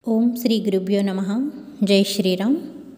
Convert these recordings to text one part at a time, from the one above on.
ఓం శ్రీ గురుభ్యో నమ జై శ్రీరామ్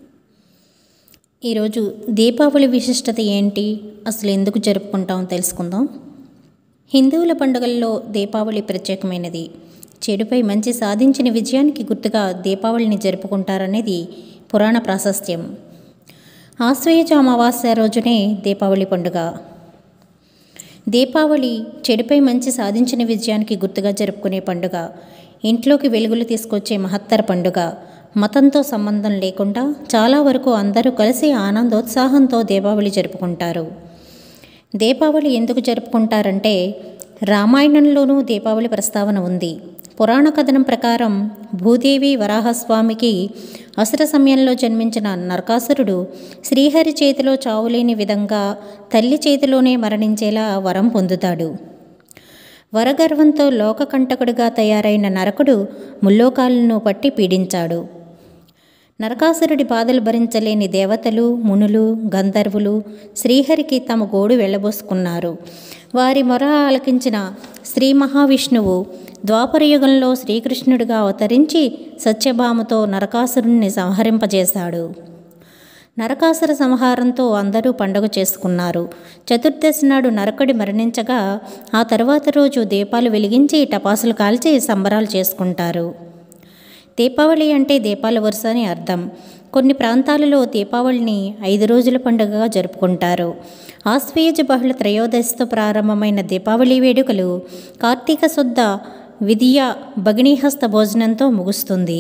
ఈరోజు దీపావళి విశిష్టత ఏంటి అసలు ఎందుకు జరుపుకుంటాం తెలుసుకుందాం హిందువుల పండుగల్లో దీపావళి ప్రత్యేకమైనది చెడుపై మంచి సాధించిన విజయానికి గుర్తుగా దీపావళిని జరుపుకుంటారనేది పురాణ ప్రాశస్త్యం ఆశ్వయుజ అమావాస్య రోజునే దీపావళి పండుగ దీపావళి చెడుపై మంచి సాధించిన విజయానికి గుర్తుగా జరుపుకునే పండుగ ఇంట్లోకి వెలుగులు తీసుకొచ్చే మహత్తర పండుగ మతంతో సంబంధం లేకుండా చాలా వరకు అందరూ కలిసి ఆనందోత్సాహంతో దీపావళి జరుపుకుంటారు దీపావళి ఎందుకు జరుపుకుంటారంటే రామాయణంలోనూ దీపావళి ప్రస్తావన ఉంది పురాణ కథనం ప్రకారం భూదేవి వరాహస్వామికి అసుర సమయంలో జన్మించిన నరకాసురుడు శ్రీహరి చేతిలో చావులేని విధంగా తల్లి చేతిలోనే మరణించేలా వరం పొందుతాడు వరగర్వంతో లోకకంటకుడిగా తయారైన నరకుడు ముల్లోకాలను పట్టి పీడించాడు నరకాసురుడి బాధలు భరించలేని దేవతలు మునులు గంధర్వులు శ్రీహరికి తమ గోడు వెళ్ళబోసుకున్నారు వారి మొర ఆలకించిన శ్రీ మహావిష్ణువు ద్వాపరయుగంలో శ్రీకృష్ణుడిగా అవతరించి సత్యభామతో నరకాసురుణ్ణి సంహరింపజేశాడు నరకాసుర సంహారంతో అందరూ పండుగ చేసుకున్నారు చతుర్దశి నాడు నరకుడి మరణించగా ఆ తర్వాత రోజు దీపాలు వెలిగించి టపాసులు కాల్చి సంబరాలు చేసుకుంటారు దీపావళి అంటే దీపాల వరుస అని అర్థం కొన్ని ప్రాంతాలలో దీపావళిని ఐదు రోజుల పండుగగా జరుపుకుంటారు ఆశ్వయుజ బహుళ త్రయోదశితో ప్రారంభమైన దీపావళి వేడుకలు కార్తీక శుద్ధ విధియ భగినీహస్త భోజనంతో ముగుస్తుంది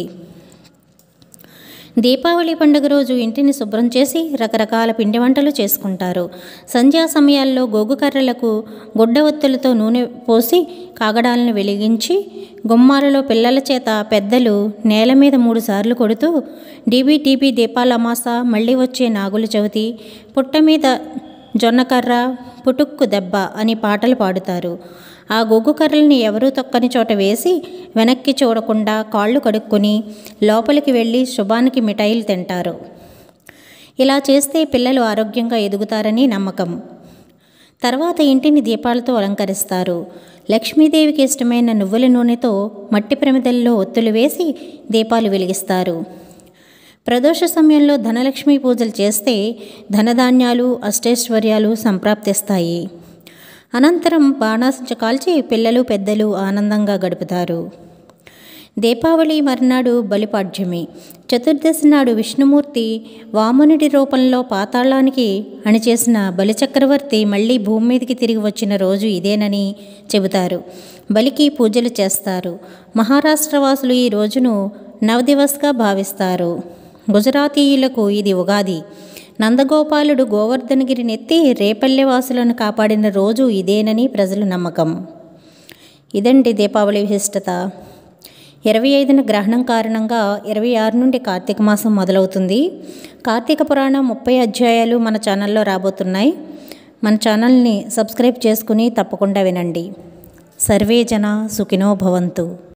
దీపావళి పండుగ రోజు ఇంటిని శుభ్రం చేసి రకరకాల పిండి వంటలు చేసుకుంటారు సంధ్యా సమయాల్లో గోగు కర్రలకు గుడ్డ ఒత్తులతో నూనె పోసి కాగడాలను వెలిగించి గుమ్మాలలో పిల్లల చేత పెద్దలు నేల మీద మూడు సార్లు కొడుతూ డీబీటీబీ దీపాల అమాస మళ్ళీ వచ్చే నాగుల చవితి పుట్ట మీద జొన్నకర్ర పుటుక్కు దెబ్బ అని పాటలు పాడుతారు ఆ గొగ్గు కర్రల్ని ఎవరూ తొక్కని చోట వేసి వెనక్కి చూడకుండా కాళ్ళు కడుక్కొని లోపలికి వెళ్ళి శుభానికి మిఠాయిలు తింటారు ఇలా చేస్తే పిల్లలు ఆరోగ్యంగా ఎదుగుతారని నమ్మకం తర్వాత ఇంటిని దీపాలతో అలంకరిస్తారు లక్ష్మీదేవికి ఇష్టమైన నువ్వుల నూనెతో మట్టి ప్రమిదల్లో ఒత్తులు వేసి దీపాలు వెలిగిస్తారు ప్రదోష సమయంలో ధనలక్ష్మి పూజలు చేస్తే ధనధాన్యాలు అష్టైశ్వర్యాలు సంప్రాప్తిస్తాయి అనంతరం బాణాసంచ కాల్చి పిల్లలు పెద్దలు ఆనందంగా గడుపుతారు దీపావళి మర్నాడు బలిపాడ్యమి చతుర్దశి నాడు విష్ణుమూర్తి వామనుడి రూపంలో పాతాళానికి అణిచేసిన బలిచక్రవర్తి మళ్ళీ భూమి మీదకి తిరిగి వచ్చిన రోజు ఇదేనని చెబుతారు బలికి పూజలు చేస్తారు మహారాష్ట్రవాసులు ఈ రోజును నవదివస్గా భావిస్తారు గుజరాతీయులకు ఇది ఉగాది నందగోపాలుడు గోవర్ధనగిరిని ఎత్తి రేపల్లెవాసులను కాపాడిన రోజు ఇదేనని ప్రజల నమ్మకం ఇదండి దీపావళి విశిష్టత ఇరవై ఐదున గ్రహణం కారణంగా ఇరవై ఆరు నుండి కార్తీక మాసం మొదలవుతుంది కార్తీక పురాణం ముప్పై అధ్యాయాలు మన ఛానల్లో రాబోతున్నాయి మన ఛానల్ని సబ్స్క్రైబ్ చేసుకుని తప్పకుండా వినండి సర్వే జన సుఖినో భవంతు